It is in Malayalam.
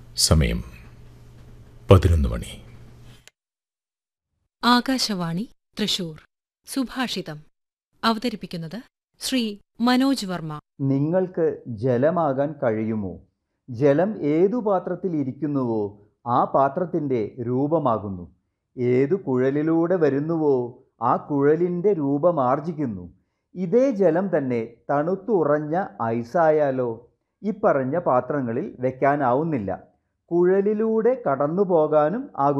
സമയം പതിനൊന്ന് മണി ആകാശവാണി തൃശൂർ സുഭാഷിതം അവതരിപ്പിക്കുന്നത് ശ്രീ മനോജ് വർമ്മ നിങ്ങൾക്ക് ജലമാകാൻ കഴിയുമോ ജലം ഏതു പാത്രത്തിൽ ഇരിക്കുന്നുവോ ആ പാത്രത്തിൻ്റെ രൂപമാകുന്നു ഏതു കുഴലിലൂടെ വരുന്നുവോ ആ കുഴലിൻ്റെ രൂപമാർജിക്കുന്നു ഇതേ ജലം തന്നെ തണുത്തുറഞ്ഞ ഐസായാലോ ഇപ്പറഞ്ഞ പാത്രങ്ങളിൽ വെക്കാനാവുന്നില്ല കുഴലിലൂടെ കടന്നു പോകാനും ആകും